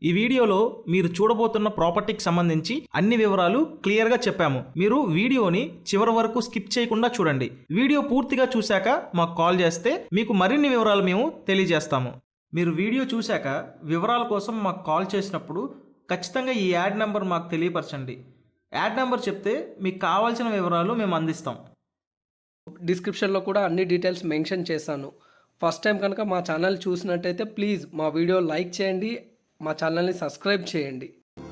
ఈ వీడియోలో మీరు చూడబోతున్న ప్రాపర్టీకి సంబంధించి అన్ని వివరాలు క్లియర్గా చెప్పాము మీరు వీడియోని చివరి వరకు స్కిప్ చేయకుండా చూడండి వీడియో పూర్తిగా చూశాక మాకు కాల్ చేస్తే మీకు మరిన్ని వివరాలు మేము తెలియజేస్తాము మీరు వీడియో చూశాక వివరాల కోసం మాకు కాల్ చేసినప్పుడు ఖచ్చితంగా ఈ యాడ్ నెంబర్ మాకు తెలియపరచండి యాడ్ నెంబర్ చెప్తే మీకు కావాల్సిన వివరాలు మేము అందిస్తాం డిస్క్రిప్షన్లో కూడా అన్ని డీటెయిల్స్ మెన్షన్ చేశాను ఫస్ట్ టైం కనుక మా ఛానల్ చూసినట్టయితే ప్లీజ్ మా వీడియో లైక్ చేయండి మా ఛానల్ని సబ్స్క్రైబ్ చేయండి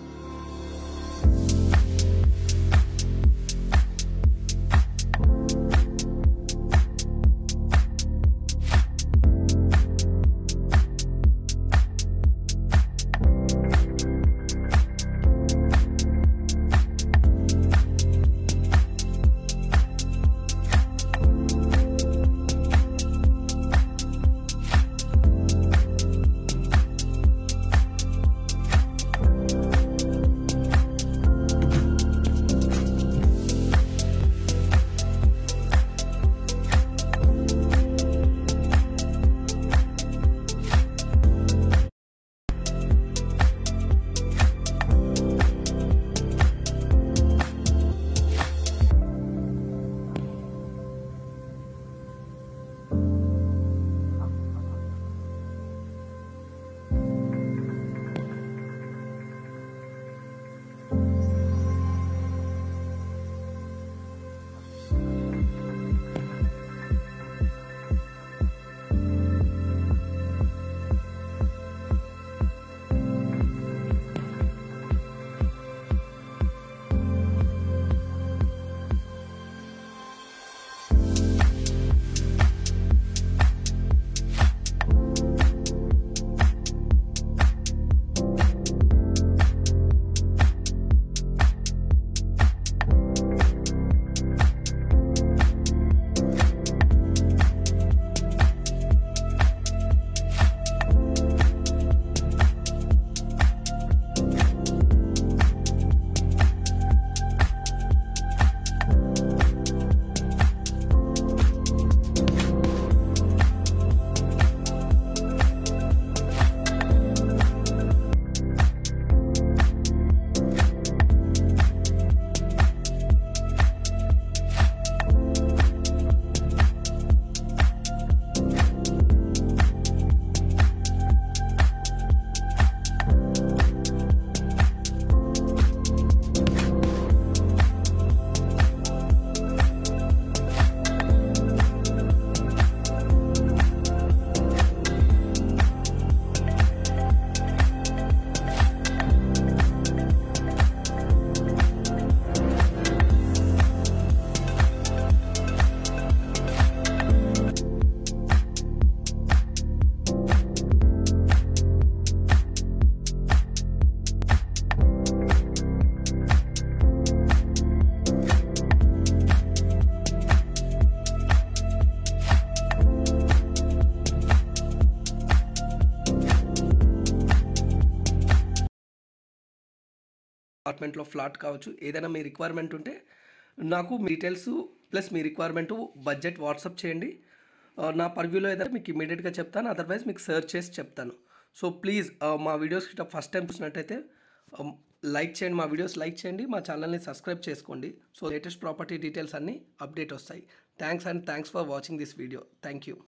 అపార్ట్మెంట్లో ఫ్లాట్ కావచ్చు ఏదైనా మీ రిక్వైర్మెంట్ ఉంటే నాకు మీ డీటెయిల్స్ ప్లస్ మీ రిక్వైర్మెంట్ బడ్జెట్ వాట్సాప్ చేయండి ఆ, నా పర్వ్యూలో ఏదైనా మీకు ఇమీడియట్గా చెప్తాను అదర్వైజ్ మీకు సెర్చ్ చేసి చెప్తాను సో ప్లీజ్ మా వీడియోస్ ఫస్ట్ టైం చూసినట్టయితే లైక్ చేయండి మా వీడియోస్ లైక్ చేయండి మా ఛానల్ని సబ్స్క్రైబ్ చేసుకోండి సో లేటెస్ట్ ప్రాపర్టీ డీటెయిల్స్ అన్నీ అప్డేట్ వస్తాయి thanks and thanks for watching this video thank you